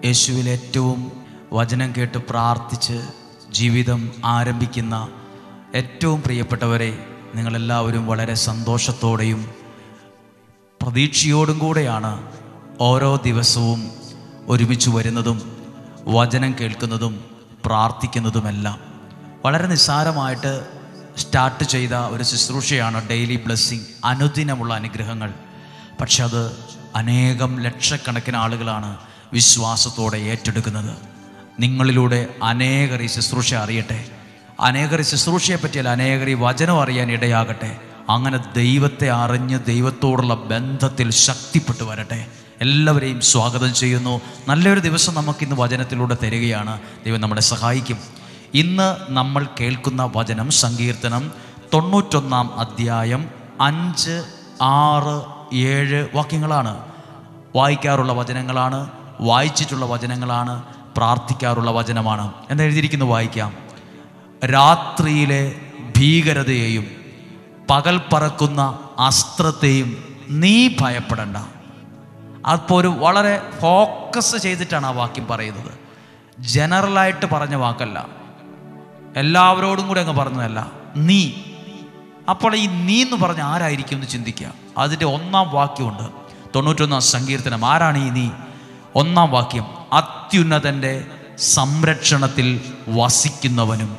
യേശുവിൽ ഏറ്റവും വചനം കേട്ട് പ്രാർത്ഥിച്ച് ജീവിതം ആരംഭിക്കുന്ന ഏറ്റവും പ്രിയപ്പെട്ടവരെ നിങ്ങളെല്ലാവരും വളരെ സന്തോഷത്തോടെയും പ്രതീക്ഷയോടും കൂടെയാണ് ഓരോ ദിവസവും ഒരുമിച്ച് വരുന്നതും വചനം കേൾക്കുന്നതും പ്രാർത്ഥിക്കുന്നതുമെല്ലാം വളരെ നിസ്സാരമായിട്ട് സ്റ്റാർട്ട് ചെയ്ത ഒരു ശുശ്രൂഷയാണ് ഡെയിലി ബ്ലെസ്സിങ് അനുദിനമുള്ള അനുഗ്രഹങ്ങൾ പക്ഷെ അത് അനേകം ലക്ഷക്കണക്കിന് ആളുകളാണ് വിശ്വാസത്തോടെ ഏറ്റെടുക്കുന്നത് നിങ്ങളിലൂടെ അനേകർ ഈ ശുശ്രൂഷ അറിയട്ടെ അനേകർ ഈ ശുശ്രൂഷയെ പറ്റിയല്ല അനേകർ ഈ വചനം അറിയാൻ ഇടയാകട്ടെ അങ്ങനെ ദൈവത്തെ അറിഞ്ഞ് ദൈവത്തോടുള്ള ബന്ധത്തിൽ ശക്തിപ്പെട്ടു വരട്ടെ എല്ലാവരെയും സ്വാഗതം ചെയ്യുന്നു നല്ലൊരു ദിവസം നമുക്കിന്ന് വചനത്തിലൂടെ തരികയാണ് ദൈവം നമ്മളെ സഹായിക്കും ഇന്ന് നമ്മൾ കേൾക്കുന്ന വചനം സങ്കീർത്തനം തൊണ്ണൂറ്റൊന്നാം അധ്യായം അഞ്ച് ആറ് ഏഴ് വാക്യങ്ങളാണ് വായിക്കാറുള്ള വചനങ്ങളാണ് വായിച്ചിട്ടുള്ള വചനങ്ങളാണ് പ്രാർത്ഥിക്കാറുള്ള വചനമാണ് എന്ന് എഴുതിയിരിക്കുന്നു വായിക്കാം രാത്രിയിലെ ഭീകരതയെയും പകൽ പറക്കുന്ന അസ്ത്രത്തെയും നീ ഭയപ്പെടണ്ട അപ്പോൾ ഒരു വളരെ ഫോക്കസ് ചെയ്തിട്ടാണ് ആ വാക്യം പറയുന്നത് ജനറലായിട്ട് പറഞ്ഞ വാക്കല്ല എല്ലാവരോടും കൂടെ അങ്ങ് പറഞ്ഞതല്ല നീ അപ്പോൾ ഈ നീ എന്ന് പറഞ്ഞ ആരായിരിക്കും എന്ന് ചിന്തിക്കുക അതിൻ്റെ ഒന്നാം വാക്യമുണ്ട് തൊണ്ണൂറ്റൊന്നാം സങ്കീർത്തനം ആരാണ് ഈ നീ ഒന്നാം വാക്യം അത്യുന്നതൻ്റെ സംരക്ഷണത്തിൽ വസിക്കുന്നവനും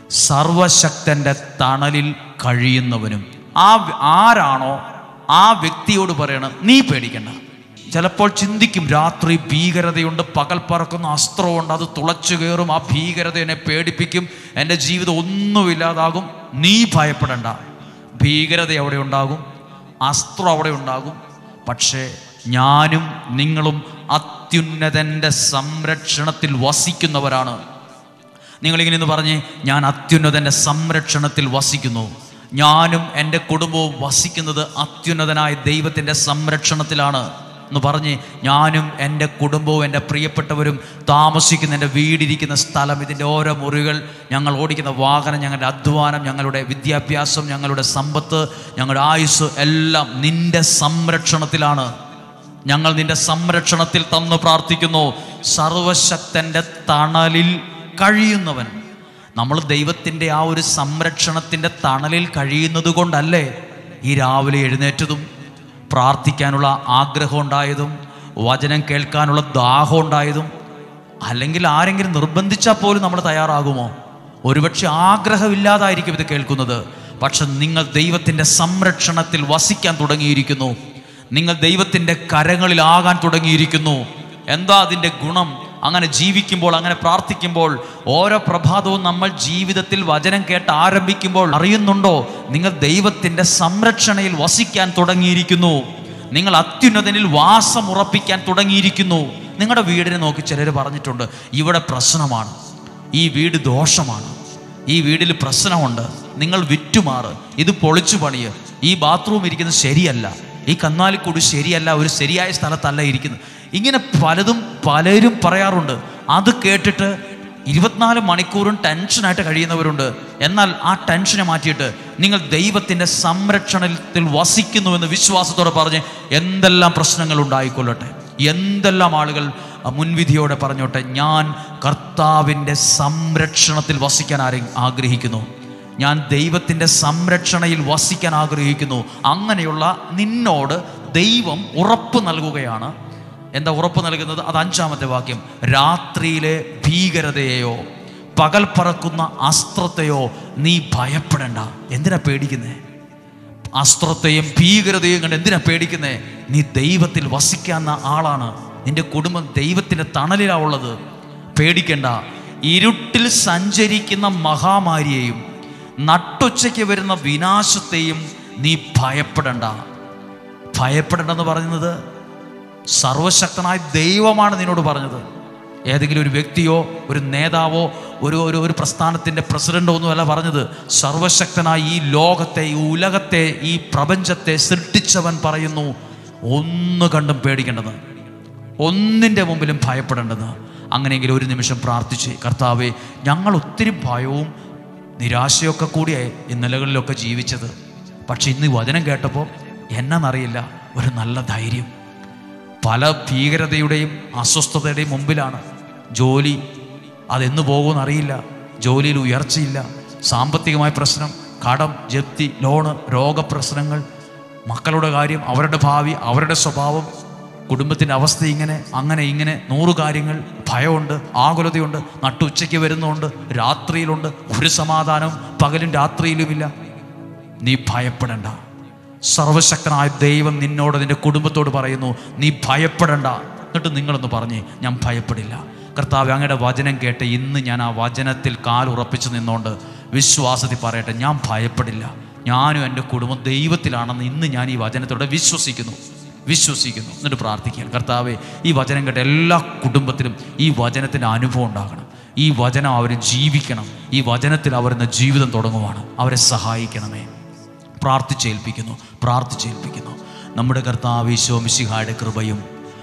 സർവശക്തൻ്റെ തണലിൽ കഴിയുന്നവനും ആ വ്യ- ആരാണോ ആ വ്യക്തിയോട് പറയണം നീ പേടിക്കണ്ട ചിലപ്പോൾ ചിന്തിക്കും രാത്രി ഭീകരതയുണ്ട് പകൽ പറക്കുന്ന അസ്ത്രമുണ്ട് അത് തുളച്ചു കയറും ആ ഭീകരത എന്നെ പേടിപ്പിക്കും എൻ്റെ ജീവിതം ഒന്നുമില്ലാതാകും നീ ഭയപ്പെടണ്ട ഭീകരത അവിടെ ഉണ്ടാകും അസ്ത്രം അവിടെ ഉണ്ടാകും പക്ഷേ ഞാനും നിങ്ങളും അത്യുന്നതൻ്റെ സംരക്ഷണത്തിൽ വസിക്കുന്നവരാണ് നിങ്ങളിങ്ങനെ എന്ന് പറഞ്ഞ് ഞാൻ അത്യുന്നതൻ്റെ സംരക്ഷണത്തിൽ വസിക്കുന്നു ഞാനും എൻ്റെ കുടുംബവും വസിക്കുന്നത് അത്യുന്നതനായ ദൈവത്തിൻ്റെ സംരക്ഷണത്തിലാണ് എന്ന് പറഞ്ഞ് ഞാനും എൻ്റെ കുടുംബവും എൻ്റെ പ്രിയപ്പെട്ടവരും താമസിക്കുന്ന എൻ്റെ വീടിരിക്കുന്ന സ്ഥലം ഇതിൻ്റെ ഓരോ മുറികൾ ഞങ്ങൾ ഓടിക്കുന്ന വാഹനം ഞങ്ങളുടെ അധ്വാനം ഞങ്ങളുടെ വിദ്യാഭ്യാസം ഞങ്ങളുടെ സമ്പത്ത് ഞങ്ങളുടെ ആയുസ് എല്ലാം നിൻ്റെ സംരക്ഷണത്തിലാണ് ഞങ്ങൾ നിന്റെ സംരക്ഷണത്തിൽ തന്നു പ്രാർത്ഥിക്കുന്നു സർവശക്തന്റെ തണലിൽ കഴിയുന്നവൻ നമ്മൾ ദൈവത്തിൻ്റെ ആ ഒരു സംരക്ഷണത്തിൻ്റെ തണലിൽ കഴിയുന്നത് കൊണ്ടല്ലേ ഈ രാവിലെ എഴുന്നേറ്റതും പ്രാർത്ഥിക്കാനുള്ള ആഗ്രഹം ഉണ്ടായതും വചനം കേൾക്കാനുള്ള ദാഹം ഉണ്ടായതും അല്ലെങ്കിൽ ആരെങ്കിലും നിർബന്ധിച്ചാൽ പോലും നമ്മൾ തയ്യാറാകുമോ ഒരുപക്ഷെ ആഗ്രഹമില്ലാതായിരിക്കും ഇത് കേൾക്കുന്നത് പക്ഷെ നിങ്ങൾ ദൈവത്തിൻ്റെ സംരക്ഷണത്തിൽ വസിക്കാൻ തുടങ്ങിയിരിക്കുന്നു നിങ്ങൾ ദൈവത്തിൻ്റെ കരങ്ങളിലാകാൻ തുടങ്ങിയിരിക്കുന്നു എന്താ അതിൻ്റെ ഗുണം അങ്ങനെ ജീവിക്കുമ്പോൾ അങ്ങനെ പ്രാർത്ഥിക്കുമ്പോൾ ഓരോ പ്രഭാതവും നമ്മൾ ജീവിതത്തിൽ വചനം കേട്ട് ആരംഭിക്കുമ്പോൾ അറിയുന്നുണ്ടോ നിങ്ങൾ ദൈവത്തിൻ്റെ സംരക്ഷണയിൽ വസിക്കാൻ തുടങ്ങിയിരിക്കുന്നു നിങ്ങൾ അത്യുന്നതനിൽ വാസം ഉറപ്പിക്കാൻ തുടങ്ങിയിരിക്കുന്നു നിങ്ങളുടെ വീടിനെ നോക്കി ചിലർ പറഞ്ഞിട്ടുണ്ട് ഇവിടെ പ്രശ്നമാണ് ഈ വീട് ദോഷമാണ് ഈ വീട്ടിൽ പ്രശ്നമുണ്ട് നിങ്ങൾ വിറ്റുമാറ് ഇത് പൊളിച്ചു പണിയ് ഈ ബാത്റൂം ഇരിക്കുന്നത് ശരിയല്ല ഈ കന്നാലിക്കൂട് ശരിയല്ല ഒരു ശരിയായ സ്ഥലത്തല്ല ഇരിക്കുന്നത് ഇങ്ങനെ പലതും പലരും പറയാറുണ്ട് അത് കേട്ടിട്ട് ഇരുപത്തിനാല് മണിക്കൂറും ടെൻഷനായിട്ട് കഴിയുന്നവരുണ്ട് എന്നാൽ ആ ടെൻഷനെ മാറ്റിയിട്ട് നിങ്ങൾ ദൈവത്തിൻ്റെ സംരക്ഷണത്തിൽ വസിക്കുന്നുവെന്ന് വിശ്വാസത്തോടെ പറഞ്ഞ് എന്തെല്ലാം പ്രശ്നങ്ങൾ ഉണ്ടായിക്കൊള്ളട്ടെ എന്തെല്ലാം ആളുകൾ മുൻവിധിയോടെ പറഞ്ഞോട്ടെ ഞാൻ കർത്താവിൻ്റെ സംരക്ഷണത്തിൽ വസിക്കാൻ ആരെ ആഗ്രഹിക്കുന്നു ഞാൻ ദൈവത്തിൻ്റെ സംരക്ഷണയിൽ വസിക്കാൻ ആഗ്രഹിക്കുന്നു അങ്ങനെയുള്ള നിന്നോട് ദൈവം ഉറപ്പ് നൽകുകയാണ് എന്താ ഉറപ്പ് നൽകുന്നത് അത് അഞ്ചാമത്തെ വാക്യം രാത്രിയിലെ ഭീകരതയെയോ പകൽ പറക്കുന്ന അസ്ത്രത്തെയോ നീ ഭയപ്പെടണ്ട എന്തിനാ പേടിക്കുന്നേ അസ്ത്രത്തെയും ഭീകരതയും കണ്ട് എന്തിനാ പേടിക്കുന്നേ നീ ദൈവത്തിൽ വസിക്കാവുന്ന ആളാണ് നിന്റെ കുടുംബം ദൈവത്തിൻ്റെ തണലിലാണ് ഉള്ളത് പേടിക്കണ്ട ഇരുട്ടിൽ സഞ്ചരിക്കുന്ന മഹാമാരിയെയും നട്ടുച്ചയ്ക്ക് വരുന്ന വിനാശത്തെയും നീ ഭയപ്പെടണ്ട ഭയപ്പെടേണ്ടെന്ന് പറയുന്നത് സർവശക്തനായ ദൈവമാണ് നിന്നോട് പറഞ്ഞത് ഏതെങ്കിലും ഒരു വ്യക്തിയോ ഒരു നേതാവോ ഒരു ഒരു ഒരു പ്രസ്ഥാനത്തിൻ്റെ പ്രസിഡൻ്റോ ഒന്നുമല്ല പറഞ്ഞത് സർവശക്തനായ ഈ ലോകത്തെ ഈ ഉലകത്തെ ഈ പ്രപഞ്ചത്തെ സൃഷ്ടിച്ചവൻ പറയുന്നു ഒന്ന് കണ്ടും പേടിക്കേണ്ടത് ഒന്നിൻ്റെ മുമ്പിലും ഭയപ്പെടേണ്ടത് അങ്ങനെയെങ്കിൽ ഒരു നിമിഷം പ്രാർത്ഥിച്ച് കർത്താവെ ഞങ്ങൾ ഒത്തിരി ഭയവും നിരാശയൊക്കെ കൂടിയായി ഇന്നലകളിലൊക്കെ ജീവിച്ചത് പക്ഷെ ഇന്ന് ഈ വചനം കേട്ടപ്പോൾ എന്നറിയില്ല ഒരു നല്ല ധൈര്യം പല ഭീകരതയുടെയും അസ്വസ്ഥതയുടെയും മുമ്പിലാണ് ജോലി അതെന്ന് പോകുമെന്ന് അറിയില്ല ജോലിയിൽ ഉയർച്ചയില്ല സാമ്പത്തികമായ പ്രശ്നം കടം ജപ്തി ലോണ് രോഗപ്രശ്നങ്ങൾ മക്കളുടെ കാര്യം അവരുടെ ഭാവി അവരുടെ സ്വഭാവം കുടുംബത്തിൻ്റെ അവസ്ഥ ഇങ്ങനെ അങ്ങനെ ഇങ്ങനെ നൂറ് കാര്യങ്ങൾ ഭയമുണ്ട് ആകുലതയുണ്ട് നട്ടുച്ചയ്ക്ക് വരുന്നുണ്ട് രാത്രിയിലുണ്ട് ഒരു സമാധാനവും പകലും രാത്രിയിലുമില്ല നീ ഭയപ്പെടണ്ട സർവശക്തനായ ദൈവം നിന്നോട് നിന്റെ കുടുംബത്തോട് പറയുന്നു നീ ഭയപ്പെടണ്ട എന്നിട്ട് നിങ്ങളൊന്ന് പറഞ്ഞേ ഞാൻ ഭയപ്പെടില്ല കർത്താവ് അങ്ങയുടെ വചനം കേട്ട് ഇന്ന് ഞാൻ ആ വചനത്തിൽ കാലുറപ്പിച്ച് നിന്നുകൊണ്ട് വിശ്വാസത്തിൽ പറയട്ടെ ഞാൻ ഭയപ്പെടില്ല ഞാനും എൻ്റെ കുടുംബം ദൈവത്തിലാണെന്ന് ഇന്ന് ഞാൻ ഈ വചനത്തോടെ വിശ്വസിക്കുന്നു വിശ്വസിക്കുന്നു എന്നിട്ട് പ്രാർത്ഥിക്കുക കർത്താവെ ഈ വചനം കേട്ട എല്ലാ കുടുംബത്തിലും ഈ വചനത്തിൻ്റെ അനുഭവം ഉണ്ടാകണം ഈ വചനം അവർ ജീവിക്കണം ഈ വചനത്തിൽ അവർ ഇന്ന് ജീവിതം തുടങ്ങുവാണ് അവരെ സഹായിക്കണമേ പ്രാർത്ഥിച്ചേൽപ്പിക്കുന്നു പ്രാർത്ഥിച്ചേൽപ്പിക്കുന്നു നമ്മുടെ കർത്താവ് ഈശോ മിശിഹായുടെ കൃപയും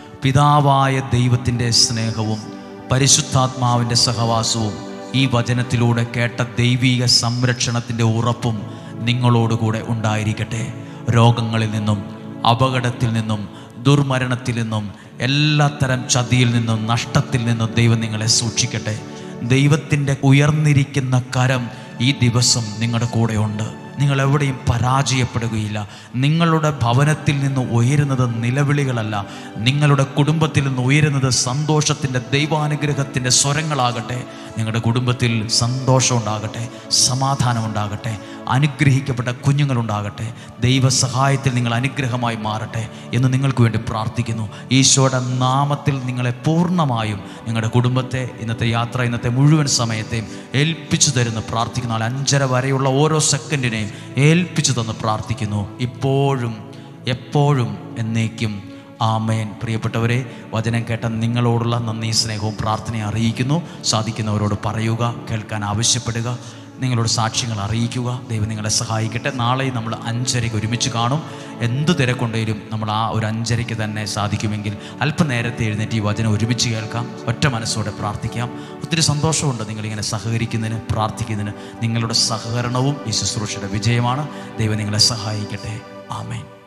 പിതാവായ ദൈവത്തിൻ്റെ സ്നേഹവും പരിശുദ്ധാത്മാവിൻ്റെ സഹവാസവും ഈ വചനത്തിലൂടെ കേട്ട ദൈവീക സംരക്ഷണത്തിൻ്റെ ഉറപ്പും നിങ്ങളോടുകൂടെ ഉണ്ടായിരിക്കട്ടെ രോഗങ്ങളിൽ നിന്നും അപകടത്തിൽ നിന്നും ദുർമരണത്തിൽ നിന്നും എല്ലാത്തരം ചതിയിൽ നിന്നും നഷ്ടത്തിൽ നിന്നും ദൈവം നിങ്ങളെ സൂക്ഷിക്കട്ടെ ദൈവത്തിൻ്റെ ഉയർന്നിരിക്കുന്ന കരം ഈ ദിവസം നിങ്ങളുടെ കൂടെയുണ്ട് നിങ്ങൾ എവിടെയും പരാജയപ്പെടുകയില്ല നിങ്ങളുടെ ഭവനത്തിൽ നിന്ന് ഉയരുന്നത് നിലവിളികളല്ല നിങ്ങളുടെ കുടുംബത്തിൽ നിന്ന് ഉയരുന്നത് സന്തോഷത്തിൻ്റെ ദൈവാനുഗ്രഹത്തിൻ്റെ സ്വരങ്ങളാകട്ടെ നിങ്ങളുടെ കുടുംബത്തിൽ സന്തോഷം ഉണ്ടാകട്ടെ സമാധാനം ഉണ്ടാകട്ടെ അനുഗ്രഹിക്കപ്പെട്ട കുഞ്ഞുങ്ങളുണ്ടാകട്ടെ ദൈവസഹായത്തിൽ നിങ്ങൾ അനുഗ്രഹമായി മാറട്ടെ എന്ന് നിങ്ങൾക്ക് വേണ്ടി പ്രാർത്ഥിക്കുന്നു ഈശോയുടെ നാമത്തിൽ നിങ്ങളെ പൂർണ്ണമായും നിങ്ങളുടെ കുടുംബത്തെ ഇന്നത്തെ യാത്ര ഇന്നത്തെ മുഴുവൻ സമയത്തെയും ഏൽപ്പിച്ചു തരുന്നു പ്രാർത്ഥിക്കുന്നു നാളെ അഞ്ചര വരെയുള്ള ഓരോ സെക്കൻഡിനെയും ഏൽപ്പിച്ചു തന്ന് പ്രാർത്ഥിക്കുന്നു ഇപ്പോഴും എപ്പോഴും എന്നേക്കും ആമേൻ പ്രിയപ്പെട്ടവരെ വചനം കേട്ട നിങ്ങളോടുള്ള നന്ദി സ്നേഹവും പ്രാർത്ഥനയും അറിയിക്കുന്നു സാധിക്കുന്നവരോട് പറയുക കേൾക്കാൻ ആവശ്യപ്പെടുക നിങ്ങളോട് സാക്ഷ്യങ്ങൾ അറിയിക്കുക ദൈവം നിങ്ങളെ സഹായിക്കട്ടെ നാളെ നമ്മൾ അഞ്ചരയ്ക്ക് ഒരുമിച്ച് കാണും എന്ത് തിരക്കുണ്ടെങ്കിലും നമ്മൾ ആ ഒരു അഞ്ചരയ്ക്ക് തന്നെ സാധിക്കുമെങ്കിൽ അല്പം നേരത്തെ എഴുന്നേറ്റ് ഈ വചനം ഒരുമിച്ച് കേൾക്കാം ഒറ്റ മനസ്സോടെ പ്രാർത്ഥിക്കാം ഒത്തിരി സന്തോഷമുണ്ട് നിങ്ങളിങ്ങനെ സഹകരിക്കുന്നതിന് പ്രാർത്ഥിക്കുന്നതിന് നിങ്ങളുടെ സഹകരണവും ഈ ശുശ്രൂഷയുടെ വിജയമാണ് ദൈവം നിങ്ങളെ സഹായിക്കട്ടെ ആമേൻ